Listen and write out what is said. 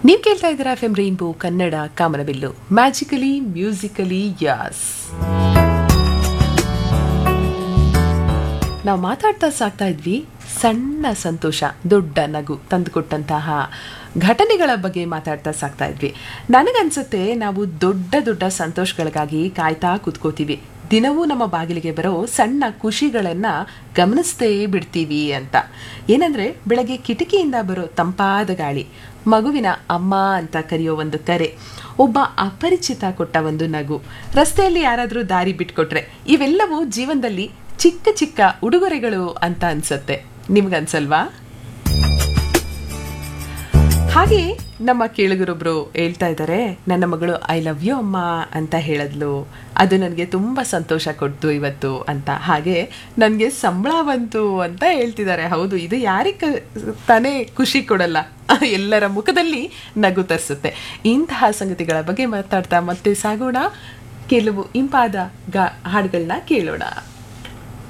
ನೀವು ಕೇಳ್ತಾ ಇದ್ದೀರಾ ಎಫ್ ಎಂ ರೈನ್ಬೋ ಕನ್ನಡ ಕಾಮನಬಿಲ್ಲು ಮ್ಯಾಜಿಕಲಿ ಮ್ಯೂಸಿಕಲಿ ಯಾಸ್ ನಾವು ಮಾತಾಡ್ತಾ ಸಾಕ್ತಾ ಇದ್ವಿ ಸಣ್ಣ ಸಂತೋಷ ದೊಡ್ಡ ನಗು ತಂದುಕೊಟ್ಟಂತಹ ಘಟನೆಗಳ ಬಗ್ಗೆ ಮಾತಾಡ್ತಾ ಸಾಕ್ತಾ ಇದ್ವಿ ನನಗನ್ಸುತ್ತೆ ನಾವು ದೊಡ್ಡ ದೊಡ್ಡ ಸಂತೋಷಗಳಿಗಾಗಿ ಕಾಯ್ತಾ ಕೂತ್ಕೋತೀವಿ ದಿನವೂ ನಮ್ಮ ಬಾಗಿಲಿಗೆ ಬರೋ ಸಣ್ಣ ಖುಷಿಗಳನ್ನ ಗಮನಿಸ್ತೇ ಬಿಡ್ತೀವಿ ಅಂತ ಏನಂದ್ರೆ ಬೆಳಗ್ಗೆ ಕಿಟಕಿಯಿಂದ ಬರೋ ತಂಪಾದ ಗಾಳಿ ಮಗುವಿನ ಅಮ್ಮ ಅಂತ ಕರೆಯೋ ಒಂದು ಕರೆ ಒಬ್ಬ ಅಪರಿಚಿತ ಕೊಟ್ಟ ಒಂದು ನಗು ರಸ್ತೆಯಲ್ಲಿ ಯಾರಾದರೂ ದಾರಿ ಬಿಟ್ಕೊಟ್ರೆ ಇವೆಲ್ಲವೂ ಜೀವನದಲ್ಲಿ ಚಿಕ್ಕ ಚಿಕ್ಕ ಉಡುಗೊರೆಗಳು ಅಂತ ಅನ್ಸತ್ತೆ ನಿಮ್ಗನ್ಸಲ್ವಾ ಹಾಗೆ ನಮ್ಮ ಕೇಳುಗರೊಬ್ರು ಹೇಳ್ತಾ ಇದ್ದಾರೆ ನನ್ನ ಮಗಳು ಐ ಲವ್ ಯು ಅಮ್ಮ ಅಂತ ಹೇಳಿದ್ಲು ಅದು ನನಗೆ ತುಂಬ ಸಂತೋಷ ಕೊಡ್ತು ಇವತ್ತು ಅಂತ ಹಾಗೆ ನನಗೆ ಸಂಬಳ ಬಂತು ಅಂತ ಹೇಳ್ತಿದ್ದಾರೆ ಹೌದು ಇದು ಯಾರಿಗೆ ತಾನೇ ಖುಷಿ ಕೊಡಲ್ಲ ಎಲ್ಲರ ಮುಖದಲ್ಲಿ ನಗು ತರಿಸುತ್ತೆ ಇಂತಹ ಸಂಗತಿಗಳ ಬಗ್ಗೆ ಮಾತಾಡ್ತಾ ಮತ್ತೆ ಸಾಗೋಣ ಕೆಲವು ಇಂಪಾದ ಗಾ ಹಾಡುಗಳನ್ನ ಕೇಳೋಣ